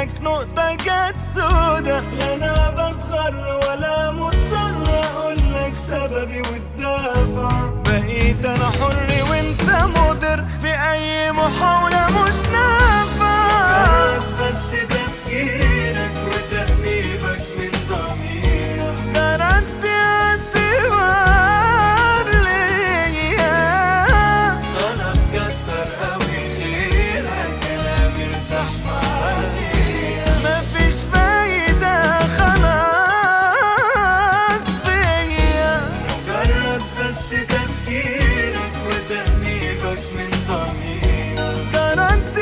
منك نقطة جت سودا لا انا بتغر ولا مضطر اقولك سببي والدافع بقيت انا حر وانت مضر في اي محاولة مش نافع بس تفكيرك وتأنيبك من ضميرك ده انا انت اعتبار ليا خلاص كتر قوي خيرك انا مرتاح معايا مفيش فايدة خلاص فيا مجرد بس تفكيرك وتأنيبك من ضميرك جرنت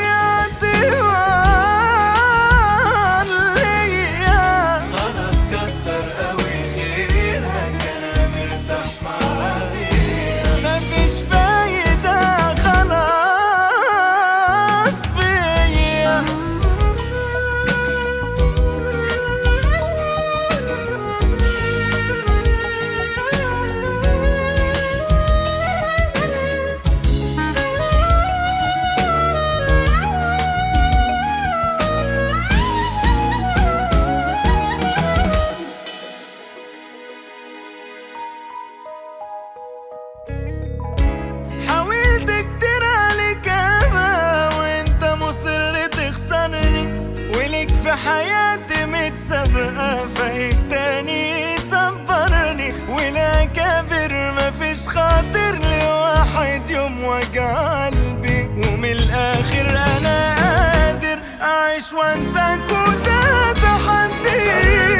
اعتبار ليا خلاص كتر قوي خيرك انا مرتاح معايا مفيش فايدة خلاص فيا حاولت كتير عليك اما وانت مصر تخسرني وليك في حياتي متسابقة فايق تاني صبرني ولا كافر مفيش خاطر لواحد يوم وجع قلبي ومن الاخر انا قادر اعيش وانساك وده تحدي